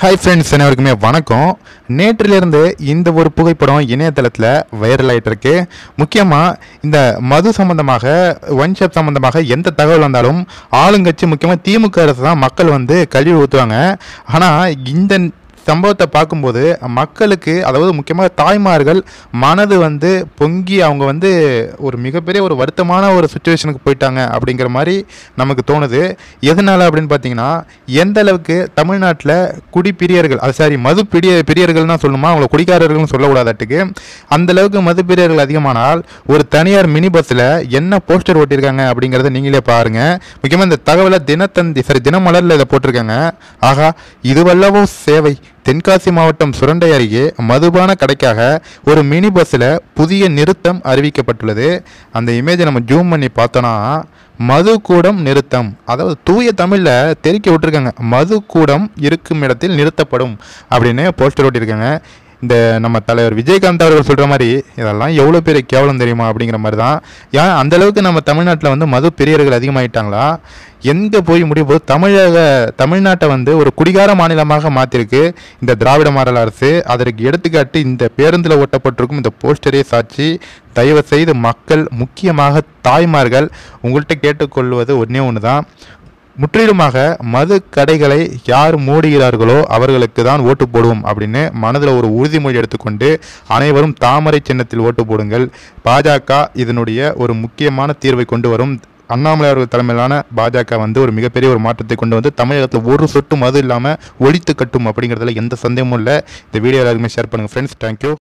hi friends அனைவருக்குமே வணக்கம் நேற்றிலிருந்து இந்த ஒரு புகைப்படம் இணையதளத்தில் வைரல் ஆயிட்டு இருக்கு முக்கியமாக இந்த மது சம்பந்தமாக ஒன் ஷாப் சம்பந்தமாக எந்த தகவல் வந்தாலும் ஆளுங்கட்சி முக்கியமாக திமுக அரசு தான் மக்கள் வந்து கழுவி ஊற்றுவாங்க ஆனால் இந்த சம்பவத்தை பார்க்கும்போது மக்களுக்கு அதாவது முக்கியமாக தாய்மார்கள் மனது வந்து பொங்கி அவங்க வந்து ஒரு மிகப்பெரிய ஒரு வருத்தமான ஒரு சுச்சுவேஷனுக்கு போயிட்டாங்க அப்படிங்கிற மாதிரி நமக்கு தோணுது எதனால அப்படின்னு பார்த்தீங்கன்னா எந்த அளவுக்கு தமிழ்நாட்டில் குடிப்பிரியர்கள் அது சாரி மது பிரிய பிரியர்கள்னா சொல்லணுமா அவங்கள குடிக்காரர்கள்னு சொல்லக்கூடாதாட்டுக்கு அந்த அளவுக்கு மது பிரியர்கள் அதிகமானால் ஒரு தனியார் மினி பஸ்ஸில் என்ன போஸ்டர் ஓட்டியிருக்காங்க அப்படிங்கிறத நீங்களே பாருங்க முக்கியமாக இந்த தகவலை தினத்தந்தி சரி தினமலரில் இதை போட்டிருக்காங்க ஆகா இதுவல்லவோ சேவை தென்காசி மாவட்டம் சுரண்டை அருகே மதுபான கடைக்காக ஒரு மினி பஸ்ஸில் புதிய நிறுத்தம் அறிவிக்கப்பட்டுள்ளது அந்த இமேஜை நம்ம ஜூம் பண்ணி பார்த்தோன்னா மது கூடம் நிறுத்தம் அதாவது தூய தமிழில் தெறிக்க விட்டுருக்காங்க மது கூடம் இருக்கும் இடத்தில் நிறுத்தப்படும் அப்படின்னு போஸ்டர் ஓட்டியிருக்காங்க இந்த நம்ம தலைவர் விஜயகாந்த் அவர்கள் சொல்கிற மாதிரி இதெல்லாம் எவ்வளோ பெரிய கேவலம் தெரியுமா அப்படிங்கிற மாதிரி தான் ஏன் அந்த அளவுக்கு நம்ம தமிழ்நாட்டில் வந்து மது பிரியர்கள் அதிகமாயிட்டாங்களா எங்கே போய் முடிய போது தமிழக தமிழ்நாட்டை வந்து ஒரு குடிகார மாநிலமாக மாற்றிருக்கு இந்த திராவிட மாடல் அரசு அதற்கு எடுத்துக்காட்டு இந்த பேருந்தில் ஒட்டப்பட்டிருக்கும் இந்த போஸ்டரே சாட்சி தயவு செய்து மக்கள் முக்கியமாக தாய்மார்கள் உங்கள்கிட்ட கேட்டுக்கொள்வது ஒன்றே ஒன்று தான் முற்றிலுமாக மது கடைகளை யார் மூடுகிறார்களோ அவர்களுக்கு தான் ஓட்டு போடுவோம் அப்படின்னு மனதில் ஒரு உறுதிமொழி எடுத்துக்கொண்டு அனைவரும் தாமரை சின்னத்தில் ஓட்டு போடுங்கள் பாஜக இதனுடைய ஒரு முக்கியமான தீர்வை கொண்டு வரும் அண்ணாமலை அவர்கள் தலைமையிலான பாஜக வந்து ஒரு மிகப்பெரிய ஒரு மாற்றத்தை கொண்டு வந்து தமிழகத்தில் ஒரு சொட்டு மது இல்லாமல் ஒழித்து கட்டும் அப்படிங்கிறதுல எந்த சந்தேகமும் இல்லை இந்த வீடியோ எல்லாருக்குமே ஷேர் பண்ணுங்கள் ஃப்ரெண்ட்ஸ் தேங்க்யூ